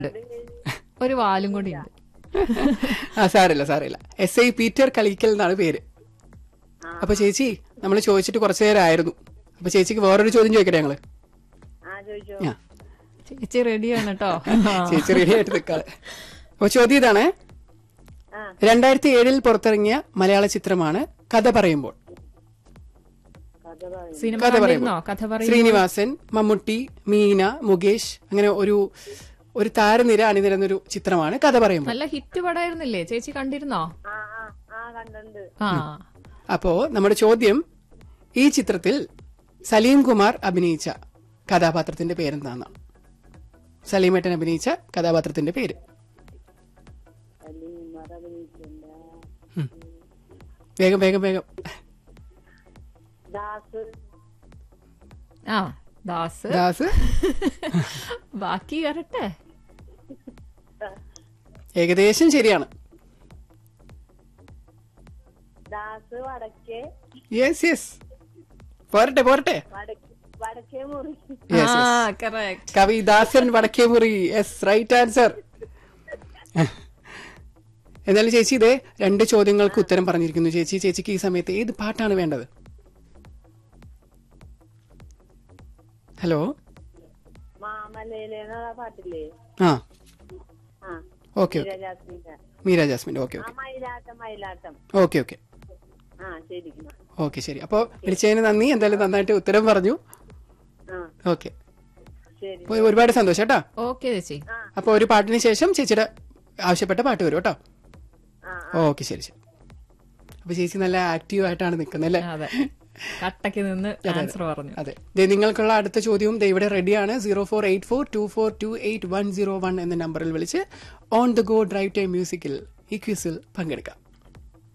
ഒരു വാലും കൂടി ഉണ്ട് ആ സാറില്ല സാറില്ല എസ് ഐ പീറ്റർ കളിക്കൽ എന്നാണ് പേര് അപ്പൊ ചേച്ചി നമ്മൾ ചോദിച്ചിട്ട് കുറച്ചു നേരമായിരുന്നു അപ്പൊ ചേച്ചിക്ക് വേറൊരു ചോദ്യം ചോദിക്കട്ടെ ഞങ്ങള് ആ ചോദിച്ചോ ആ ചേച്ചി റെഡിയാണ് കേട്ടോ ചേച്ചി റെഡി ആയിട്ട് നിൽക്കാതെ അപ്പൊ ചോദ്യം ഇതാണ് ആ രണ്ടായിരത്തി ഏഴിൽ പുറത്തിറങ്ങിയ മലയാള ചിത്രമാണ് കഥ പറയുമ്പോൾ കഥ പറയും സിനിമ കഥ കണ്ടിരുന്നോ പറയുമ്പോൾ കഥ പറയും ശ്രീനിവാസൻ മമ്മൂട്ടി മീന മുകേഷ് അങ്ങനെ ഒരു ഒരു താരനിര അണിനിരന്നൊരു ചിത്രമാണ് കഥ പറയുമ്പോൾ നല്ല ഹിറ്റ് പടായിരുന്നില്ലേ ചേച്ചി കണ്ടിരുന്നോ ആ ആ ആ കണ്ടുണ്ട് ആ അപ്പോ നമ്മുടെ ചോദ്യം ഈ ചിത്രത്തിൽ സലീം കുമാർ അഭിനയിച്ച കഥാപാത്രത്തിന്റെ പേരെന്താണെന്നാണ് സലീമേട്ടൻ അഭിനയിച്ച കഥാപാത്രത്തിന്റെ പേര് അല്ലെങ്കിൽ മറവിനിട്ടുണ്ട് വേഗം വേഗം വേഗം ദാസ് ആ ദാസ് ദാസ് ബാക്കി വരട്ടെ ഏകദേശം ശരിയാണ് ദാസ് വടക്കേ യെസ് യെസ് പോരട്ടെ പോരട്ടെ വടക്ക് വടക്കേ മുറി യെസ് ആ yes correct Kavi Dasan Vadakkemuri yes right answer എന്നാലും ചേച്ചി ഇതേ രണ്ട് ചോദ്യങ്ങൾക്ക് ഉത്തരം പറഞ്ഞിരിക്കുന്നു ചേച്ചി ചേച്ചിക്ക് ഈ സമയത്ത് ഏത് പാട്ടാണ് വേണ്ടത് ഹലോ മാമലയിലെന്നുള്ള പാട്ടില്ലേ ആ ആ ഓക്കെ ഓക്കെ ജാസ്മിന്റെ മീര ജാസ്മിൻ ഓക്കെ ആ okay Mayilattam Mayilattam okay okay ആ ശരി ഓക്കെ ശരി അപ്പോൾ വിളിച്ചതിന് നന്ദി എന്തായാലും നന്നായിട്ട് ഉത്തരം പറഞ്ഞു ആ ഓക്കെ ശരി അപ്പോൾ ഒരുപാട് സന്തോഷം കേട്ടോ ഓക്കെ ചേച്ചി അപ്പോൾ ഒരു പാട്ടിന് ശേഷം ചേച്ചിയുടെ ആവശ്യപ്പെട്ട പാട്ട് വരും കേട്ടോ ആ ഓക്കെ ശരി ശരി അപ്പോൾ ചേച്ചി നല്ല ആക്റ്റീവ് ആയിട്ടാണ് നിൽക്കുന്നത് അല്ലേ അതെ കട്ടക്ക് നിന്ന് ആൻസർ പറഞ്ഞു അതെ ദേ നിങ്ങൾക്കുള്ള അടുത്ത ചോദ്യവും ദേ ഇവിടെ റെഡിയാണ് zero four eight four two four two eight one zero one എന്ന നമ്പറിൽ വിളിച്ച് on the go drive time മ്യൂസിക്കിൽ ഈ ക്വിസിൽ പങ്കെടുക്കാം